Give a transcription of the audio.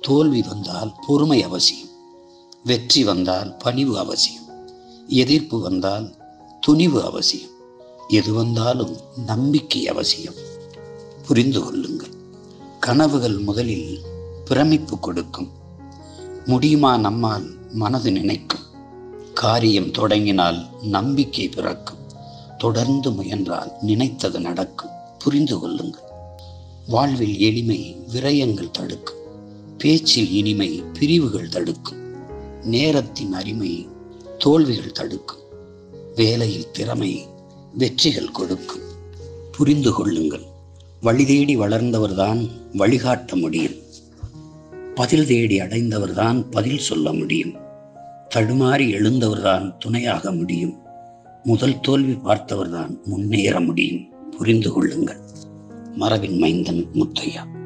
தோல்வி வந்தால் பொறுமை அவசியம் வெற்றி வந்தால் பணிவு அவசியம் எதிர்ப்பு வந்தால் துணிவு அவசியம் எது வந்தாலும் நம்பிக்கை அவசியம் புரிந்து கொள்ளுங்கள் கனவுகள் முதலில் பிரமிப்பு கொடுக்கும் முடியுமா நம்மால் மனது நினைக்கும் காரியம் தொடங்கினால் நம்பிக்கை பிறக்கும் தொடர்ந்து முயன்றால் நினைத்தது நடக்கும் புரிந்து கொள்ளுங்கள் வாழ்வில் எளிமை விரயங்கள் தடுக்கும் பேச்சில் இனிமை பிரிவுகள் தடுக்கும் நேரத்தின் அருமை தோல்விகள் தடுக்கும் வேலையில் திறமை வெற்றிகள் கொடுக்கும் புரிந்து கொள்ளுங்கள் வழி தேடி வளர்ந்தவர்தான் வழிகாட்ட முடியும் பதில் தேடி அடைந்தவர்தான் பதில் சொல்ல முடியும் தடுமாறி எழுந்தவர்தான் துணையாக முடியும் முதல் தோல்வி பார்த்தவர்தான் முன்னேற முடியும் புரிந்து கொள்ளுங்கள் மரபின் மைந்தன் முத்தையா